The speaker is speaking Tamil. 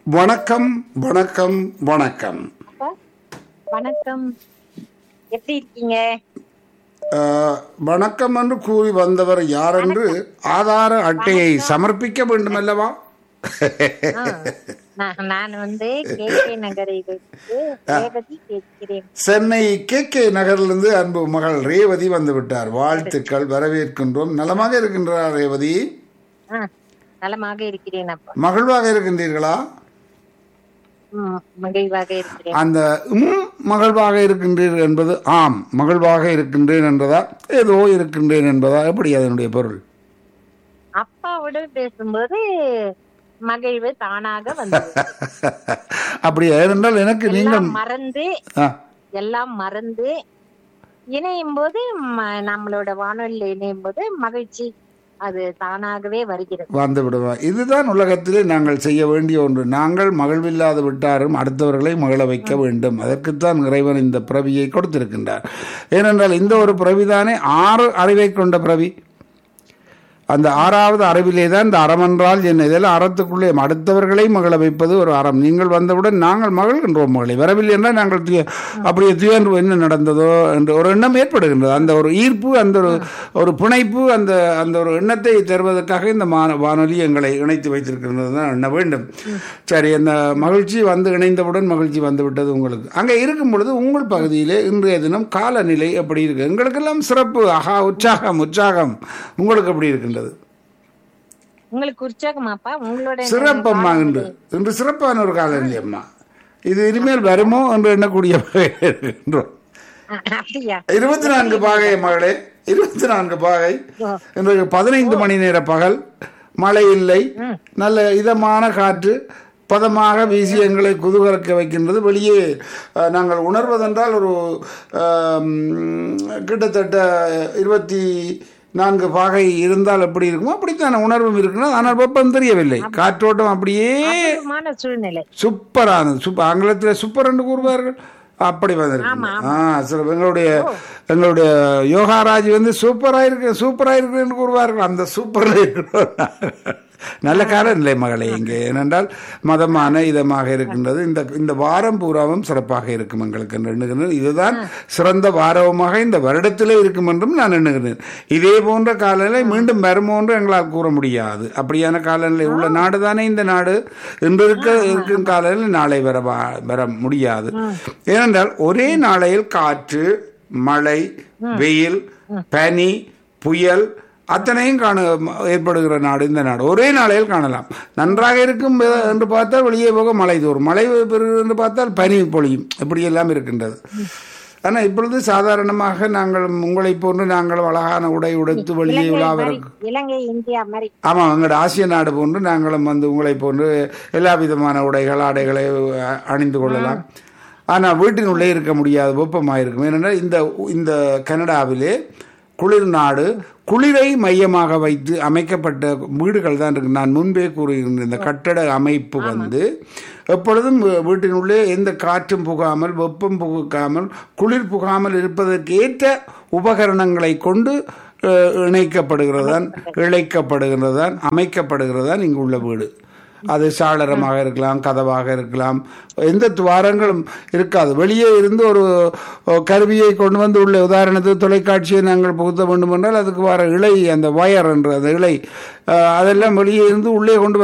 வணக்கம் வணக்கம் வணக்கம் அப்பா, வணக்கம் எப்படி இருக்கீங்க அஹ், வணக்கம் என்று கூறி வந்தவர் யார் என்று ஆதார அட்டையை சமர்ப்பிக்க வேண்டும் அல்லவா ஆ, நான் நான் வந்து கே கே நகரிலிருந்து ரேவதி கேட்கிறேன் சென்னை கே கே நகரிலிருந்து அன்பு மகள் ரேவதி வந்து விட்டார் வாழ்த்துக்கள் வரவேற்கின்றோம் நலமாக இருக்கின்றார் ரேவதி ஆ, நலமாக இருக்கிறேன் அப்பா மகிழ்வாக இருக்கின்றீர்களா ம், மகிழ்வாக இருக்கிறேன் அந்த உம் மகிழ்வாக இருக்கின்றீர்கள் என்பது ஆம் மகிழ்வாக இருக்கின்றேன் என்பதா ஏதோ இருக்கின்றேன் என்பதா எப்படி அதனுடைய பொருள் அப்பாவுடன் பேசும்போது மகிழ்வு தானாக வந்தது அப்படி ஏனென்றால் எனக்கு நீங்கள் எல்லாம் மறந்து ஆ, எல்லாம் மறந்து இணையும் போது ம- நம்மளோட வானொலியில் இணையும் போது மகிழ்ச்சி அது தானாகவே வருகிறது வந்து விடுவோம் இதுதான் உலகத்திலே நாங்கள் செய்ய வேண்டிய ஒன்று நாங்கள் மகிழ்வில்லாது விட்டாரும் அடுத்தவர்களை மகிழ வைக்க வேண்டும் அதற்குத்தான் இறைவன் இந்த பிறவியை கொடுத்திருக்கின்றார் ஏனென்றால் இந்த ஒரு பிறவிதானே ஆறு அறிவை கொண்ட பிறவி அந்த ஆறாவது அறிவிலே தான் இந்த அறம் என்றால் என்ன இதெல்லாம் அறத்துக்குள்ளே அடுத்தவர்களை மகிழ வைப்பது ஒரு அறம் நீங்கள் வந்தவுடன் நாங்கள் மகிழ்கின்றோம் மகளை வரவில்லை என்றால் நாங்கள் துய அப்படியே துயர்வு என்ன நடந்ததோ என்று ஒரு எண்ணம் ஏற்படுகின்றது அந்த ஒரு ஈர்ப்பு அந்த ஒரு ஒரு பிணைப்பு அந்த அந்த ஒரு எண்ணத்தை தருவதற்காக இந்த மா வானொலி எங்களை இணைத்து வைத்திருக்கின்றது தான் எண்ண வேண்டும் சரி அந்த மகிழ்ச்சி வந்து இணைந்தவுடன் மகிழ்ச்சி வந்து விட்டது உங்களுக்கு அங்கே இருக்கும் பொழுது உங்கள் பகுதியிலே இன்றைய தினம் காலநிலை எப்படி இருக்கு எங்களுக்கெல்லாம் சிறப்பு ஆஹா உற்சாகம் உற்சாகம் உங்களுக்கு எப்படி இருக்கின்றது உங்களுக்கு உற்சாகமாப்பா உங்களோட சிறப்பம்மா இன்று இன்று சிறப்பான ஒரு காலநிலை அம்மா இது இனிமேல் வருமோ என்று எண்ணக்கூடிய வகையில் இருக்கின்றோம் அப்படியா இருபத்தி நான்கு பாகை மகளே இருபத்தி நான்கு பாகை இன்றைக்கு பதினைந்து மணி நேர பகல் மழை இல்லை நல்ல இதமான காற்று பதமாக வீசி எங்களை குதூகலிக்க வைக்கின்றது வெளியே அஹ், நாங்கள் உணர்வதென்றால் ஒரு ஆம், கிட்டத்தட்ட இருபத்தி நான்கு பாகை இருந்தால் எப்படி இருக்குமோ அப்படித்தான உணர்வும் இருக்கிறது ஆனால் வெப்பம் தெரியவில்லை காற்றோட்டம் அப்படியே அற்புதமான சூழ்நிலை சூப்பரானது சூப்பர் ஆங்கிலத்தில் சூப்பர் என்று கூறுவார்கள் அப்படி வந்திருக்கு ஆ சில எங்களுடைய எங்களுடைய யோகாராஜ் வந்து சூப்பரா இருக்கு சூப்பரா இருக்கு என்று கூறுவார்கள் அந்த சூப்பர்ல இருக்கிறோம் நல்ல காலநிலை மகளே இங்கே ஏனென்றால் மதமான இதமாக இருக்கின்றது இந்த இந்த வாரம் பூராவும் சிறப்பாக இருக்கும் எங்களுக்கு என்று எண்ணுகிறேன் இதுதான் சிறந்த வாரமாக இந்த வருடத்திலே இருக்கும் என்றும் நான் எண்ணுகிறேன் இதே போன்ற காலநிலை மீண்டும் வருமோ என்று எங்களால் கூற முடியாது அப்படியான காலநிலை உள்ள நாடு தானே இந்த நாடு இன்று இருக்க இருக்கும் காலநிலை நாளை வர வா- வர முடியாது ஏனென்றால் ஒரே நாளையில் காற்று மழை வெயில் பனி புயல் அத்தனையும் காண ஏற்படுகிற நாடு இந்த நாடு ஒரே நாளையில் காணலாம் நன்றாக இருக்கும் எ- என்று பார்த்தால் வெளியே போக மழை தோறும் மழை பெறுகிறது என்று பார்த்தால் பனி பொழியும் இப்படி எல்லாம் இருக்கின்றது ஆனால் இப்பொழுது சாதாரணமாக நாங்கள் உங்களை போன்று நாங்கள் அழகான உடை உடுத்து வெளியே இலங்கை உலாவர மாதிரி இலங்கை இந்தியா மாதிரி ஆமாம் எங்களோட ஆசிய நாடு போன்று நாங்களும் வந்து உங்களை போன்று எல்லா விதமான உடைகள் ஆடைகளை அ- அணிந்து கொள்ளலாம் ஆனால் வீட்டினுள்ளே இருக்க முடியாது வெப்பமாக இருக்கும் ஏனென்றால் இந்த இந்த கனடாவிலே குளிர் நாடு குளிரை மையமாக வைத்து அமைக்கப்பட்ட வீடுகள் தான் இருக்கு நான் முன்பே கூறுகின்ற இந்த கட்டட அமைப்பு வந்து எப்பொழுதும் வீ- வீட்டினுள்ளே எந்த காற்றும் புகாமல் வெப்பம் புகாமல் குளிர் புகாமல் இருப்பதற்கு ஏற்ற உபகரணங்களை கொண்டு அஹ், இணைக்கப்படுகிறதான் இழைக்கப்படுகிறதான் அமைக்கப்படுகிறதான் இங்கு உள்ள வீடு அது சாளரமாக இருக்கலாம் கதவாக இருக்கலாம் எந்த துவாரங்களும் இருக்காது வெளியே இருந்து ஒரு அஹ், கருவியை கொண்டு வந்து உள்ள உதாரணத்துக்கு தொலைக்காட்சியை நாங்கள் புகுத்த வேண்டும் என்றால் அதுக்கு வர இழை அந்த வயர் என்ற அந்த இழை அஹ், அதெல்லாம் வெளியே இருந்து உள்ளே கொண்டு